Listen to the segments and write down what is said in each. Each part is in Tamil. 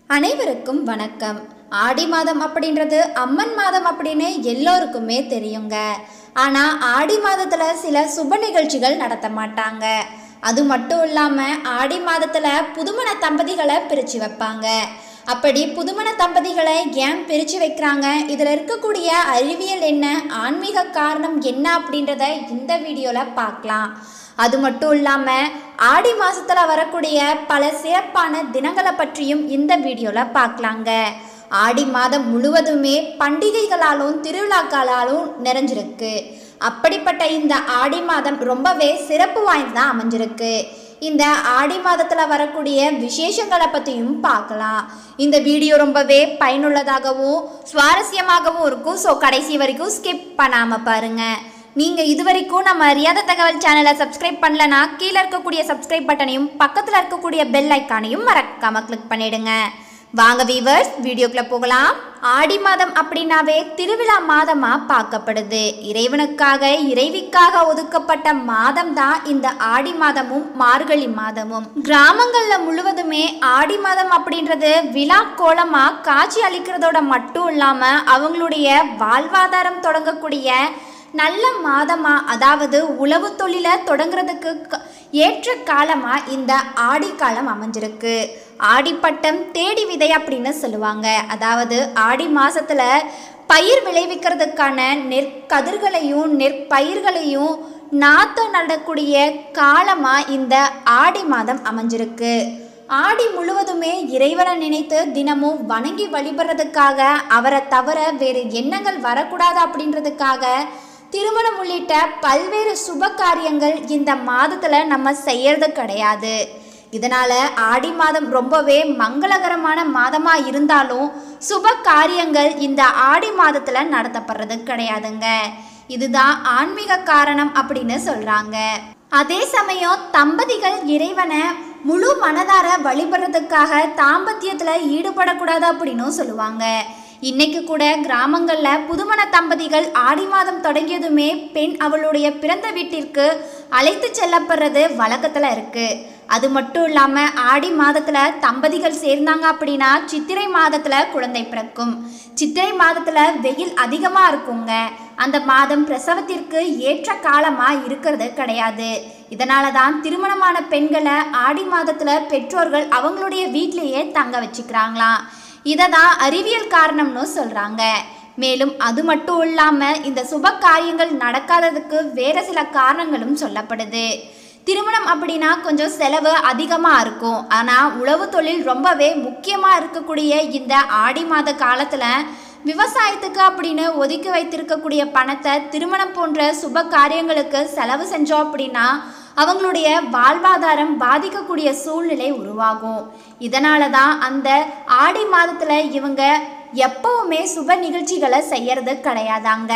அனைவருக்கும் வணக்கம் ஆடி மாதம் அப்படின்றது அம்மன் மாதம் அப்படின்னு எல்லோருக்குமே தெரியுங்க ஆனால் ஆடி மாதத்தில் சில சுப நிகழ்ச்சிகள் நடத்த மாட்டாங்க அது மட்டும் இல்லாமல் ஆடி மாதத்தில் புதுமண தம்பதிகளை பிரித்து வைப்பாங்க அப்படி புதுமண தம்பதிகளை ஏன் பிரித்து வைக்கிறாங்க இதில் இருக்கக்கூடிய அறிவியல் என்ன ஆன்மீக காரணம் என்ன அப்படின்றத இந்த வீடியோவில் பார்க்கலாம் அது மட்டும் இல்லாமல் ஆடி மாதத்தில் வரக்கூடிய பல சிறப்பான தினங்களை பற்றியும் இந்த வீடியோவில் பார்க்கலாங்க ஆடி மாதம் முழுவதுமே பண்டிகைகளாலும் திருவிழாக்களாலும் நிறைஞ்சிருக்கு அப்படிப்பட்ட இந்த ஆடி மாதம் ரொம்பவே சிறப்பு வாய்ந்ததாக அமைஞ்சிருக்கு இந்த ஆடி மாதத்தில் வரக்கூடிய விசேஷங்களை பற்றியும் பார்க்கலாம் இந்த வீடியோ ரொம்பவே பயனுள்ளதாகவும் சுவாரஸ்யமாகவும் இருக்கும் ஸோ கடைசி வரைக்கும் ஸ்கிப் பண்ணாமல் பாருங்கள் நீங்கள் இது வரைக்கும் நம்ம அறியாத தகவல் சேனலை சப்ஸ்கிரைப் பண்ணலனா கீழே இருக்கக்கூடிய சப்ஸ்கிரைப் பட்டனையும் பக்கத்தில் இருக்கக்கூடிய பெல் ஐக்கானையும் மறக்காம கிளிக் பண்ணிடுங்க வாங்க வீவர்ஸ் வீடியோக்குள்ள போகலாம் ஆடி மாதம் அப்படின்னாவே திருவிழா மாதமா பார்க்கப்படுது இறைவனுக்காக இறைவிக்காக ஒதுக்கப்பட்ட மாதம் தான் இந்த ஆடி மாதமும் மார்கழி மாதமும் கிராமங்கள்ல முழுவதுமே ஆடி மாதம் அப்படின்றது விழா கோலமா காட்சி அளிக்கிறதோட மட்டும் இல்லாம அவங்களுடைய வாழ்வாதாரம் தொடங்கக்கூடிய நல்ல மாதமா அதாவது உழவு தொழிலை தொடங்குறதுக்கு க- ஏற்ற காலமா இந்த ஆடி காலம் அமைஞ்சிருக்கு ஆடிப்பட்டம் தேடி விதை அப்படின்னு சொல்லுவாங்க அதாவது ஆடி மாசத்துல பயிர் விளைவிக்கிறதுக்கான நெற்கதிர்களையும் நெற்பயிர்களையும் நாத்த நடக்கூடிய காலமா இந்த ஆடி மாதம் அமைஞ்சிருக்கு ஆடி முழுவதுமே இறைவனை நினைத்து தினமும் வணங்கி வழிபடுறதுக்காக அவரை தவிர வேறு எண்ணங்கள் வரக்கூடாது அப்படின்றதுக்காக திருமணம் உள்ளிட்ட பல்வேறு சுப காரியங்கள் இந்த மாதத்துல நம்ம செய்யறது கிடையாது இதனால ஆடி மாதம் ரொம்பவே மங்களகரமான மாதமா இருந்தாலும் சுப காரியங்கள் இந்த ஆடி மாதத்துல நடத்தப்படுறது கிடையாதுங்க இதுதான் ஆன்மீக காரணம் அப்படின்னு சொல்றாங்க அதே சமயம் தம்பதிகள் இறைவனை முழு மனதார வழிபடுறதுக்காக தாம்பத்தியத்துல ஈடுபடக்கூடாது அப்படின்னும் சொல்லுவாங்க இன்னைக்கு கூட கிராமங்கள்ல புதுமண தம்பதிகள் ஆடி மாதம் தொடங்கியதுமே பெண் அவளுடைய பிறந்த வீட்டிற்கு அழைத்து செல்லப்படுறது வழக்கத்துல இருக்கு அது மட்டும் இல்லாம ஆடி மாதத்துல தம்பதிகள் சேர்ந்தாங்க அப்படின்னா சித்திரை மாதத்துல குழந்தை பிறக்கும் சித்திரை மாதத்துல வெயில் அதிகமா இருக்குங்க அந்த மாதம் பிரசவத்திற்கு ஏற்ற காலமா இருக்கிறது கிடையாது இதனால தான் திருமணமான பெண்களை ஆடி மாதத்துல பெற்றோர்கள் அவங்களுடைய வீட்டிலேயே தங்க வச்சுக்கிறாங்களாம் இதை தான் அறிவியல் காரணம்னு சொல்றாங்க மேலும் அது மட்டும் இல்லாம இந்த சுப காரியங்கள் நடக்காததுக்கு வேற சில காரணங்களும் சொல்லப்படுது திருமணம் அப்படின்னா கொஞ்சம் செலவு அதிகமாக இருக்கும் ஆனால் உழவு தொழில் ரொம்பவே முக்கியமாக இருக்கக்கூடிய இந்த ஆடி மாத காலத்தில் விவசாயத்துக்கு அப்படின்னு ஒதுக்கி வைத்திருக்கக்கூடிய பணத்தை திருமணம் போன்ற சுப காரியங்களுக்கு செலவு செஞ்சோம் அப்படின்னா அவங்களுடைய வாழ்வாதாரம் பாதிக்கக்கூடிய சூழ்நிலை உருவாகும் இதனால தான் அந்த ஆடி மாதத்தில் இவங்க எப்பவுமே சுப நிகழ்ச்சிகளை செய்யறது கிடையாதாங்க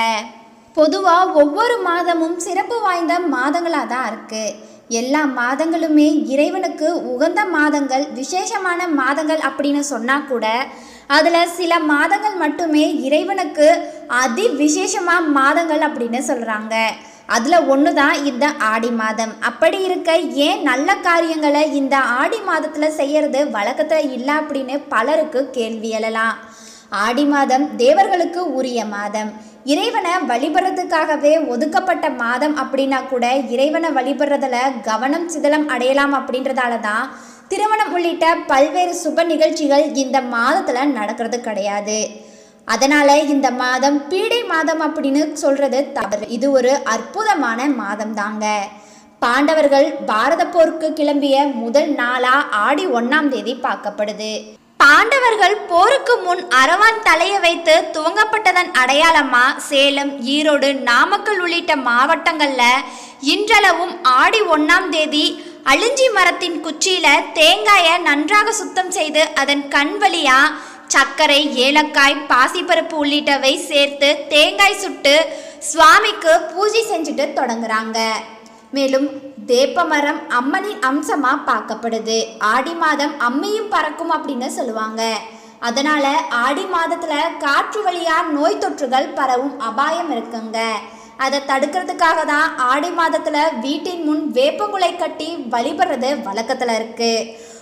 பொதுவாக ஒவ்வொரு மாதமும் சிறப்பு வாய்ந்த மாதங்களாக தான் இருக்குது எல்லா மாதங்களுமே இறைவனுக்கு உகந்த மாதங்கள் விசேஷமான மாதங்கள் அப்படின்னு சொன்னால் கூட அதில் சில மாதங்கள் மட்டுமே இறைவனுக்கு அதி விசேஷமாக மாதங்கள் அப்படின்னு சொல்கிறாங்க அதில் ஒன்று தான் இந்த ஆடி மாதம் அப்படி இருக்க ஏன் நல்ல காரியங்களை இந்த ஆடி மாதத்தில் செய்யறது வழக்கத்தில் இல்லை அப்படின்னு பலருக்கு கேள்வி எழலாம் ஆடி மாதம் தேவர்களுக்கு உரிய மாதம் இறைவனை வழிபடுறதுக்காகவே ஒதுக்கப்பட்ட மாதம் அப்படின்னா கூட இறைவனை வழிபடுறதுல கவனம் சிதலம் அடையலாம் அப்படின்றதால தான் திருமணம் உள்ளிட்ட பல்வேறு சுப நிகழ்ச்சிகள் இந்த மாதத்தில் நடக்கிறது கிடையாது அதனால இந்த மாதம் பீடை மாதம் அப்படின்னு சொல்றது தவறு இது ஒரு அற்புதமான மாதம் தாங்க பாண்டவர்கள் பாரத போருக்கு கிளம்பிய முதல் நாளா ஆடி ஒண்ணாம் தேதி பார்க்கப்படுது பாண்டவர்கள் போருக்கு முன் அரவான் தலையை வைத்து துவங்கப்பட்டதன் அடையாளமா சேலம் ஈரோடு நாமக்கல் உள்ளிட்ட மாவட்டங்கள்ல இன்றளவும் ஆடி ஒண்ணாம் தேதி அழிஞ்சி மரத்தின் குச்சியில தேங்காயை நன்றாக சுத்தம் செய்து அதன் கண் வழியா சர்க்கரை ஏலக்காய் பாசிப்பருப்பு உள்ளிட்டவை சேர்த்து தேங்காய் சுட்டு சுவாமிக்கு பூஜை செஞ்சுட்டு தொடங்குறாங்க மேலும் வேப்பமரம் அம்மனின் அம்சமா பார்க்கப்படுது ஆடி மாதம் அம்மியும் பறக்கும் அப்படின்னு சொல்லுவாங்க அதனால ஆடி மாதத்துல காற்று வழியா நோய் தொற்றுகள் பரவும் அபாயம் இருக்குங்க அதை தடுக்கிறதுக்காக தான் ஆடி மாதத்துல வீட்டின் முன் வேப்பங்குலை கட்டி வழிபடுறது வழக்கத்துல இருக்கு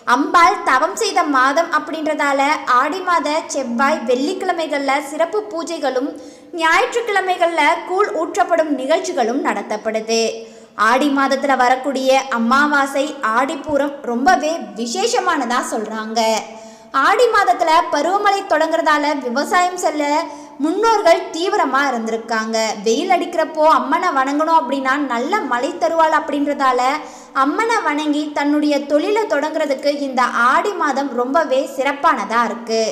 அம்பாள் தவம் செய்த மாதம் அப்படின்றதால ஆடி மாத செவ்வாய் வெள்ளிக்கிழமைகளில் சிறப்பு பூஜைகளும் ஞாயிற்றுக்கிழமைகளில் கூழ் ஊற்றப்படும் நிகழ்ச்சிகளும் நடத்தப்படுது ஆடி மாதத்தில் வரக்கூடிய அமாவாசை ஆடிப்பூரம் ரொம்பவே விசேஷமானதாக சொல்கிறாங்க ஆடி மாதத்தில் பருவமழை தொடங்குறதால விவசாயம் செல்ல முன்னோர்கள் தீவிரமாக இருந்திருக்காங்க வெயில் அடிக்கிறப்போ அம்மனை வணங்கணும் அப்படின்னா நல்ல மழை தருவாள் அப்படின்றதால அம்மனை வணங்கி தன்னுடைய தொழிலை தொடங்குறதுக்கு இந்த ஆடி மாதம் ரொம்பவே சிறப்பானதாக இருக்குது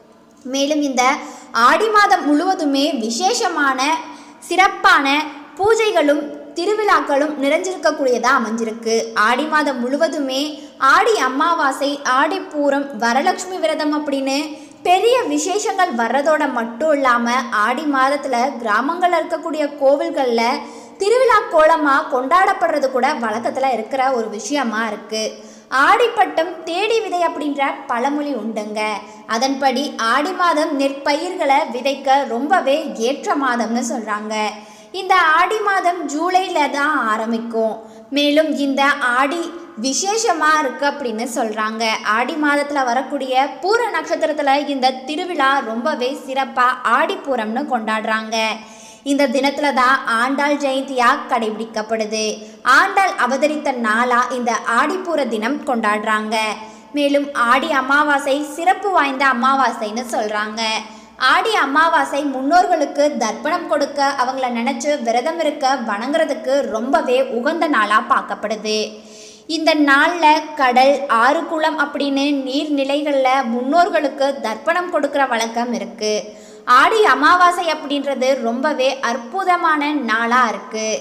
மேலும் இந்த ஆடி மாதம் முழுவதுமே விசேஷமான சிறப்பான பூஜைகளும் திருவிழாக்களும் நிறைஞ்சிருக்கக்கூடியதாக அமைஞ்சிருக்கு ஆடி மாதம் முழுவதுமே ஆடி அமாவாசை ஆடிப்பூரம் வரலட்சுமி விரதம் அப்படின்னு பெரிய விசேஷங்கள் வர்றதோட மட்டும் இல்லாமல் ஆடி மாதத்தில் கிராமங்களில் இருக்கக்கூடிய கோவில்களில் திருவிழா கோலமாக கொண்டாடப்படுறது கூட வழக்கத்தில் இருக்கிற ஒரு விஷயமா இருக்குது ஆடிப்பட்டம் தேடி விதை அப்படின்ற பழமொழி உண்டுங்க அதன்படி ஆடி மாதம் நெற்பயிர்களை விதைக்க ரொம்பவே ஏற்ற மாதம்னு சொல்கிறாங்க இந்த ஆடி மாதம் ஜூலையில தான் ஆரம்பிக்கும் மேலும் இந்த ஆடி விசேஷமாக இருக்கு அப்படின்னு சொல்கிறாங்க ஆடி மாதத்தில் வரக்கூடிய பூர நட்சத்திரத்தில் இந்த திருவிழா ரொம்பவே சிறப்பாக ஆடிப்பூரம்னு கொண்டாடுறாங்க இந்த தினத்தில் தான் ஆண்டாள் ஜெயந்தியாக கடைபிடிக்கப்படுது ஆண்டாள் அவதரித்த நாளாக இந்த ஆடிப்பூர தினம் கொண்டாடுறாங்க மேலும் ஆடி அமாவாசை சிறப்பு வாய்ந்த அமாவாசைன்னு சொல்கிறாங்க ஆடி அமாவாசை முன்னோர்களுக்கு தர்ப்பணம் கொடுக்க அவங்கள நினச்சி விரதம் இருக்க வணங்குறதுக்கு ரொம்பவே உகந்த நாளாக பார்க்கப்படுது இந்த நாளில் கடல் ஆறு குளம் அப்படின்னு நீர்நிலைகளில் முன்னோர்களுக்கு தர்ப்பணம் கொடுக்குற வழக்கம் இருக்குது ஆடி அமாவாசை அப்படின்றது ரொம்பவே அற்புதமான நாளாக இருக்குது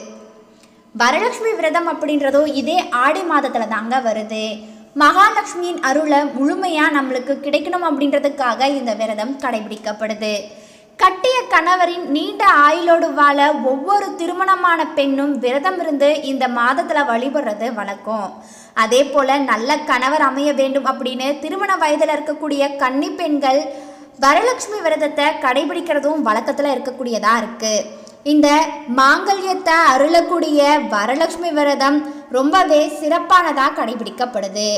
வரலட்சுமி விரதம் அப்படின்றதும் இதே ஆடி மாதத்தில் தாங்க வருது மகாலட்சுமியின் அருளை முழுமையாக நம்மளுக்கு கிடைக்கணும் அப்படின்றதுக்காக இந்த விரதம் கடைபிடிக்கப்படுது கட்டிய கணவரின் நீண்ட ஆயுளோடு வாழ ஒவ்வொரு திருமணமான பெண்ணும் விரதம் இருந்து இந்த மாதத்தில் வழிபடுறது வழக்கம் அதே போல் நல்ல கணவர் அமைய வேண்டும் அப்படின்னு திருமண வயதில் இருக்கக்கூடிய கன்னி பெண்கள் வரலட்சுமி விரதத்தை கடைபிடிக்கிறதும் வழக்கத்தில் இருக்கக்கூடியதாக இருக்குது இந்த மாங்கல்யத்தை அருளக்கூடிய வரலட்சுமி விரதம் ரொம்பவே சிறப்பானதாக கடைபிடிக்கப்படுது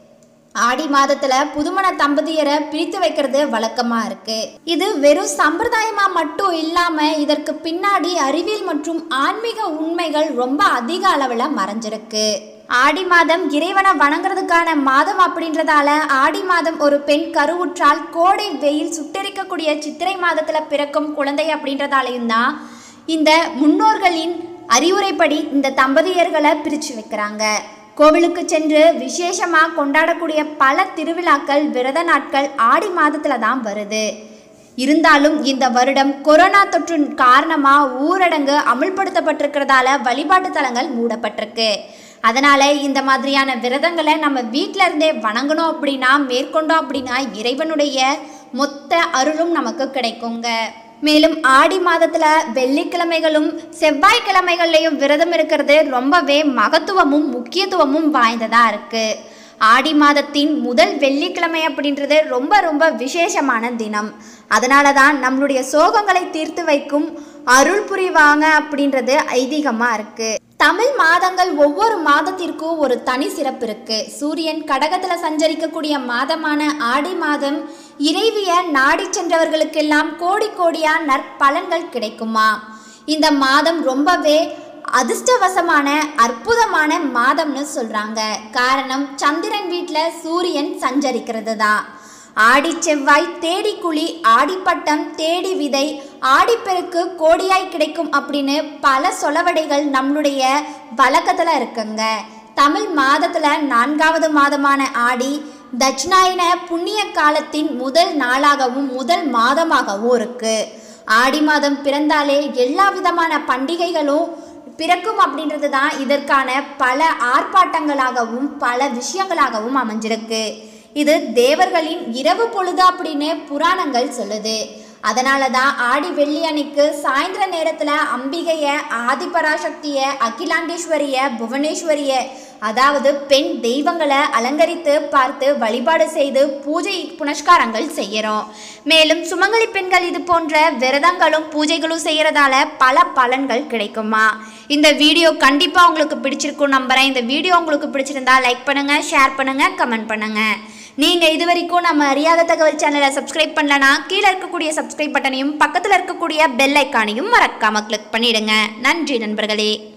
ஆடி மாதத்துல புதுமண தம்பதியரை பிரித்து வைக்கிறது வழக்கமா இருக்கு இது வெறும் சம்பிரதாயமா மட்டும் இல்லாம இதற்கு பின்னாடி அறிவியல் மற்றும் ஆன்மீக உண்மைகள் ரொம்ப அதிக அளவுல மறைஞ்சிருக்கு ஆடி மாதம் இறைவனை வணங்குறதுக்கான மாதம் அப்படின்றதால ஆடி மாதம் ஒரு பெண் கருவுற்றால் கோடை வெயில் சுட்டெரிக்கக்கூடிய சித்திரை மாதத்துல பிறக்கும் குழந்தை அப்படின்றதாலையும் தான் இந்த முன்னோர்களின் அறிவுரைப்படி இந்த தம்பதியர்களை பிரித்து வைக்கிறாங்க கோவிலுக்கு சென்று விசேஷமாக கொண்டாடக்கூடிய பல திருவிழாக்கள் விரத நாட்கள் ஆடி மாதத்தில் தான் வருது இருந்தாலும் இந்த வருடம் கொரோனா தொற்று காரணமாக ஊரடங்கு அமுல்படுத்தப்பட்டிருக்கிறதால வழிபாட்டு தலங்கள் மூடப்பட்டிருக்கு அதனால இந்த மாதிரியான விரதங்களை நம்ம வீட்டில இருந்தே வணங்கணும் அப்படின்னா மேற்கொண்டோம் அப்படின்னா இறைவனுடைய மொத்த அருளும் நமக்கு கிடைக்குங்க மேலும் ஆடி மாதத்துல வெள்ளிக்கிழமைகளும் செவ்வாய்க்கிழமைகள்லையும் விரதம் இருக்கிறது ரொம்பவே மகத்துவமும் முக்கியத்துவமும் வாய்ந்ததா இருக்கு ஆடி மாதத்தின் முதல் வெள்ளிக்கிழமை அப்படின்றது ரொம்ப ரொம்ப விசேஷமான தினம் அதனால தான் நம்மளுடைய சோகங்களை தீர்த்து வைக்கும் அருள் புரிவாங்க அப்படின்றது ஐதீகமாக இருக்கு தமிழ் மாதங்கள் ஒவ்வொரு மாதத்திற்கும் ஒரு தனி சிறப்பு இருக்கு சூரியன் கடகத்துல சஞ்சரிக்கக்கூடிய மாதமான ஆடி மாதம் இறைவிய நாடி சென்றவர்களுக்கெல்லாம் கோடி கோடியா நற்பலன்கள் கிடைக்குமா இந்த மாதம் ரொம்பவே அதிர்ஷ்டவசமான அற்புதமான மாதம்னு சொல்றாங்க காரணம் சந்திரன் வீட்டில் சூரியன் சஞ்சரிக்கிறது தான் ஆடி செவ்வாய் தேடி குழி ஆடிப்பட்டம் தேடி விதை ஆடிப்பெருக்கு கோடியாய் கிடைக்கும் அப்படின்னு பல சொலவடைகள் நம்மளுடைய வழக்கத்தில் இருக்குங்க தமிழ் மாதத்தில் நான்காவது மாதமான ஆடி தட்சிணாயன புண்ணிய காலத்தின் முதல் நாளாகவும் முதல் மாதமாகவும் இருக்கு ஆடி மாதம் பிறந்தாலே எல்லா விதமான பண்டிகைகளும் பிறக்கும் அப்படின்றது தான் இதற்கான பல ஆர்ப்பாட்டங்களாகவும் பல விஷயங்களாகவும் அமைஞ்சிருக்கு இது தேவர்களின் இரவு பொழுது அப்படின்னு புராணங்கள் சொல்லுது அதனால தான் ஆடி வெள்ளி அன்னைக்கு சாயந்தர நேரத்தில் அம்பிகைய ஆதிபராசக்திய அகிலாண்டேஸ்வரிய புவனேஸ்வரிய அதாவது பெண் தெய்வங்களை அலங்கரித்து பார்த்து வழிபாடு செய்து பூஜை புனஸ்காரங்கள் செய்கிறோம் மேலும் சுமங்கலி பெண்கள் இது போன்ற விரதங்களும் பூஜைகளும் செய்கிறதால பல பலன்கள் கிடைக்குமா இந்த வீடியோ கண்டிப்பாக உங்களுக்கு பிடிச்சிருக்கும் நம்புறேன் இந்த வீடியோ உங்களுக்கு பிடிச்சிருந்தா லைக் பண்ணுங்க ஷேர் பண்ணுங்க கமெண்ட் பண்ணுங்க நீங்க இது வரைக்கும் நம்ம அறியாத தகவல் சேனலை சப்ஸ்கிரைப் பண்ணலனா கீழே இருக்கக்கூடிய சப்ஸ்கிரைப் பட்டனையும் பக்கத்தில் இருக்கக்கூடிய பெல் ஐக்கானையும் மறக்காம கிளிக் பண்ணிடுங்க நன்றி நண்பர்களே